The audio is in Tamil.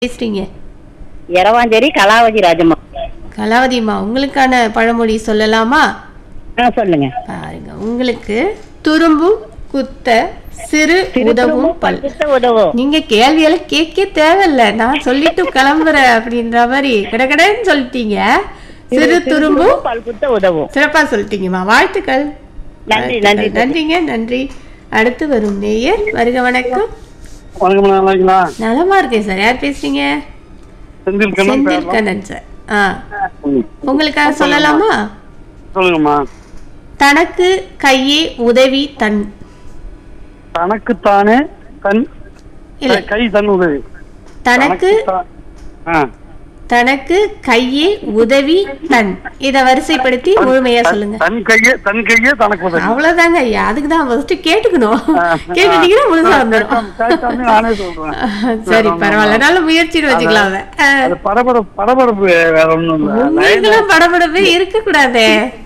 பேசுறீங்க இரவாஞ்சேரி கலாவதி ராஜம்மா கலாவதிம்மா உங்களுக்கான பழமொழி சொல்லலாமா ஆ சொல்லுங்க பாருங்க உங்களுக்கு துரும்பும் குத்த சிறு உதவும் பல் பல்குத்த உதவும் நீங்க கேள்வியெல்லாம் கேட்க தேவையில்ல நான் சொல்லிட்டு கிளம்புறேன் அப்படின்ற மாதிரி கடகடன்னு சொல்லிட்டீங்க சிறு துரும்பும் பல்குத்த உதவும் சிறப்பா சொல்லிட்டீங்கம்மா வாழ்த்துக்கள் நன்றி, வாழ்த்துக்கள். நன்றி. நன்றிங்க நன்றி அடுத்து வரும் நேயர் வருக வணக்கம் வணக்கம் நல்லா இருக்கீங்களா நலமா இருக்கேன் சார் யார் பேசுறீங்க செந்தில் கண்ணன் செந்தில் பேரலாம். கண்ணன் சார் ஆ ம். உங்களுக்காக சொல்லலாமா சொல்லுங்கம்மா தனக்கு கையே உதவி தன் தனக்குத்தானே தன் இல்ல கை தன் உதவி தனக்கு தனக்குத்தா- ஆ. தனக்கு கையே உதவி தன் இத வரிசைப்படுத்தி முழுமையா சொல்லுங்க தன் கையே தன் கையே தனக்கு உதவி அவ்வளவுதாங்க ஐயா அதுக்கு தான் ஃபர்ஸ்ட் கேட்டுக்கணும் ஆ. கேட்டுட்டீங்கன்னா முழுசா வந்துடும் கேட்டாலே நானே சொல்றேன் சரி பரவாயில்ல நல்ல முயற்சின்னு வச்சுக்கலாம் அதை. ஆ. அது படபடப்பு படபடப்பு வேற ஒண்ணும் இல்ல உங்களுக்கெல்லாம் படபடப்பே இருக்க கூடாதே